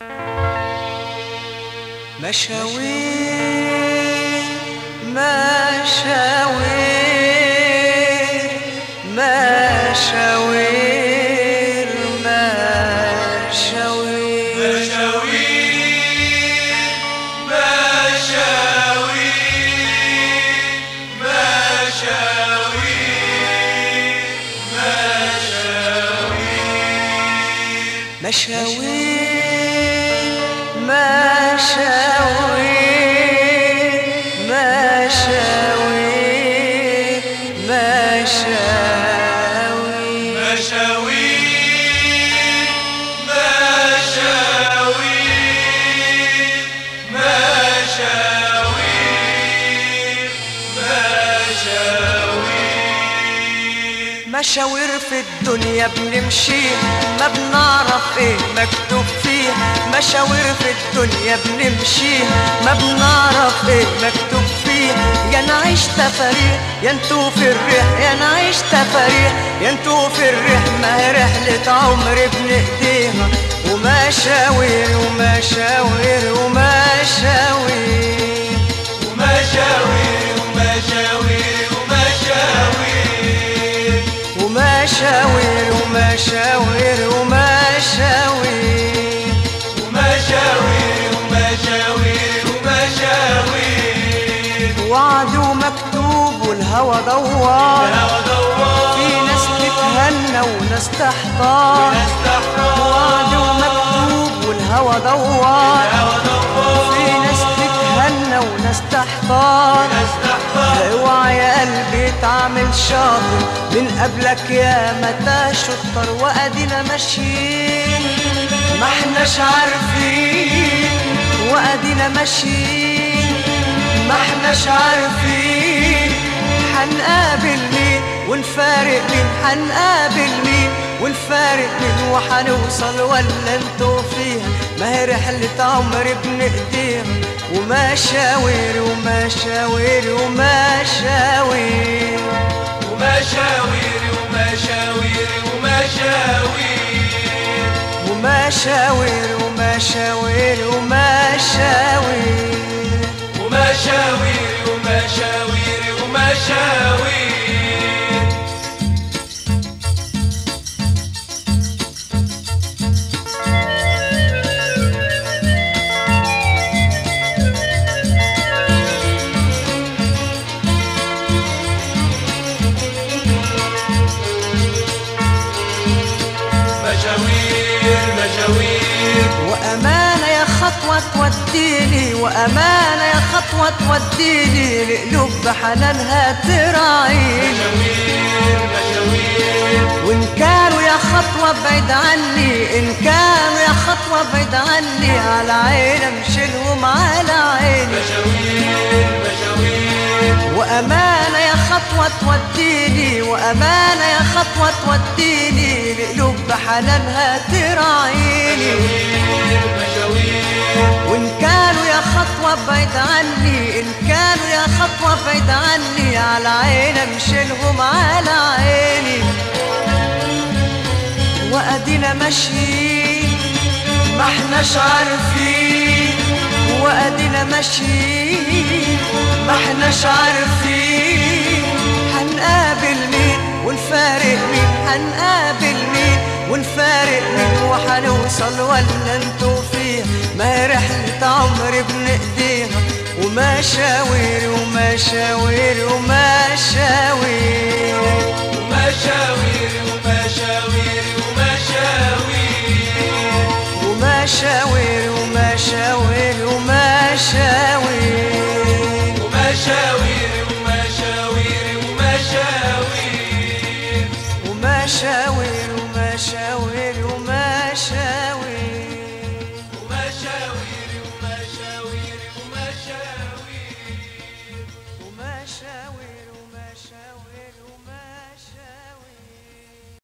مشاوير مشاوير مشاوير مشاوير مشاوير مشاوير مشاوير مشاوير مشاوير في الدنيا بنمشي ما بنعرف ايه مكتوب فيه مشاوير في الدنيا بنمشي ما بنعرف ايه مكتوب فيه يا نعيش تفاريح يا انتو في الريح يا نعيش تفاريح يا انتو في الريح ما هي رحلة عمر بنقضيها ومشاوير ومشاوير ومشاوير ومشاوير ومشاوير ومشاوير وعد ومكتوب والهوى دوار في ناس تتهنى وناس تحتار وعد ومكتوب والهوى دوار في ناس تتهنى وناس تحتار اوعى يا قلبي تعمل شاطر من قبلك يا متى شطر وادينا ماشيين ما احناش عارفين وادينا ماشيين ما احناش عارفين حنقابل مين ونفارق مين حنقابل مين ونفارق مين وحنوصل ولا انتوا فيها ما هي رحلة عمر بنقضيها ومشاوير ومشاوير ومشاوير ومشاوير ومشاوير ومشاوير ومشاوير ومشاوير ومشاوير مشاوير مشاوير وأمانة يا خطوة توديني وأمانة يا خطوة توديني لقلوب بحنانها تراعيني مشاوير مشاوير وإن كانوا يا خطوة بعيد عني إن كانوا يا خطوة بعيد عني على عيني أمشيلهم على عيني مشاوير مشاوير وأمانة يا خطوة توديني وأمانة يا خطوة توديني لقلوب بحنانها تراعيني مشاوير وإن كانوا يا خطوة بعيد عني إن كانوا يا خطوة بعيد عني على عيني أمشيلهم على عيني وأدينا ماشيين ما احناش عارفين وأدينا ماشيين ما احناش عارفين هنقابل مين ونفارق مين هنقابل مين ونفارق مين وحنوصل ولا انتوا فيها ما هي رحلة عمر بنقضيها ومشاوير ومشاوير ومشاوير